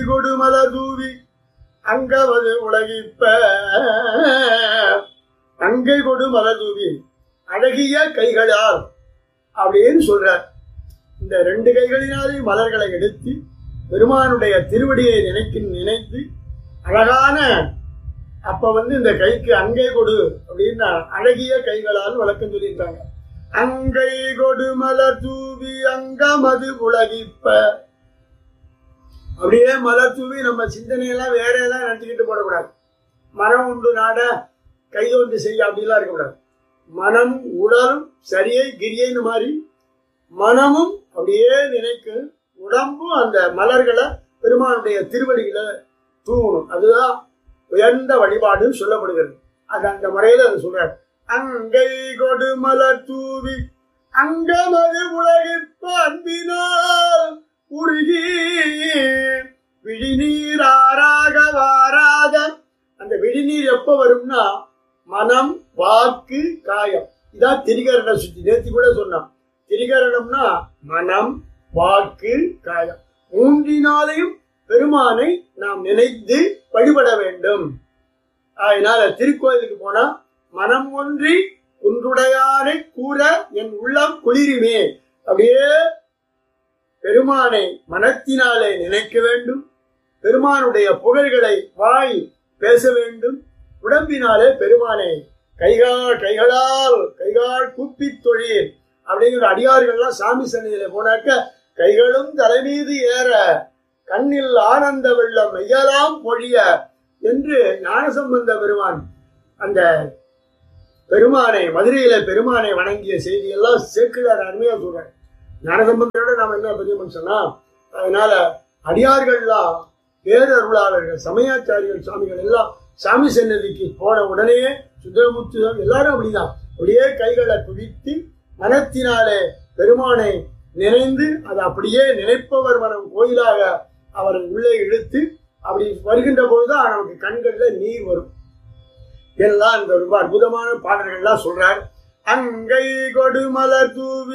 கொடு மலர் தூவி அங்கவது உலகிப்ப அங்கை கொடு மலர் தூவி அழகிய கைகளால் அப்படின்னு சொல்றார் இந்த ரெண்டு கைகளினாலே மலர்களை எடுத்து பெருமானுடைய திருவடியை நினைக்கு நினைத்து அழகான அப்ப வந்து இந்த கைக்கு அங்கை கொடு அப்படின்னு அழகிய கைகளால் வழக்கம் சொல்லியிருக்காங்க அங்கை கொடு மலர் தூவி அங்கமது உலகிப்ப அப்படியே மலர் தூவி நம்ம சிந்தனையெல்லாம் வேற ஏதாவது நினைச்சுக்கிட்டு போடக்கூடாது மனம் உண்டு நாட கைதொன்று செய்ய அப்படிலாம் இருக்கக்கூடாது மனம் உடலும் சரியை கிரியைன்னு மாதிரி மனமும் அப்படியே நினைக்கும் உடம்பும் அந்த மலர்களை பெருமானுடைய திருவடிகளை தூவணும் அதுதான் உயர்ந்த வழிபாடுன்னு சொல்லப்படுகிறது அது அந்த முறையில அது சொல்றாரு அங்கை கொடு மலர் தூவி அங்கமது உலகிற்ப அன்பினால் உருகி விழிநீர் ஆறாக வாராத அந்த விழிநீர் எப்ப வரும்னா மனம் வாக்கு காயம் இதான் திரிகரண சுத்தி நேத்தி கூட சொன்னான் திரிகரணம்னா மனம் வாக்கு காயம் மூன்றினாலையும் பெருமானை நாம் நினைத்து வழிபட வேண்டும் அதனால திருக்கோயிலுக்கு போனா மனம் ஒன்றி குன்றுடையானை கூற என் உள்ளம் குளிருமே அப்படியே பெருமானை மனத்தினாலே நினைக்க வேண்டும் பெருமானுடைய புகழ்களை வாய் பேச வேண்டும் உடம்பினாலே பெருமானை கைகால் கைகளால் கைகால் கூப்பி தொழில் அப்படிங்கிற அடியார்கள்லாம் சாமி சன்னிதியில போனாக்க கைகளும் தலைமீது ஏற கண்ணில் ஆனந்த வெள்ளம் மெய்யலாம் பொழிய என்று ஞானசம்பந்த பெருமான் அந்த பெருமானை மதுரையில பெருமானை வணங்கிய செய்தியெல்லாம் சேக்கிழார் அருமையா சொல்றார் ஞானசம்பந்தரோட நாம என்ன பதிவு சொன்னா அதனால அடியார்கள்லாம் பேரருளாளர்கள் சமயாச்சாரியர்கள் சுவாமிகள் எல்லாம் சாமி சன்னதிக்கு போன உடனே சுந்தரமூர்த்தி சுவாமி எல்லாரும் அப்படிதான் அப்படியே கைகளை குவித்து மனத்தினாலே பெருமானை நினைந்து அது அப்படியே நினைப்பவர் மனம் கோயிலாக அவரை உள்ளே இழுத்து அப்படி வருகின்ற பொழுதுதான் நமக்கு கண்கள்ல நீர் வரும் எல்லாம் இந்த ரொம்ப அற்புதமான பாடல்கள்லாம் சொல்றார் அங்கை கொடு மலர் தூவி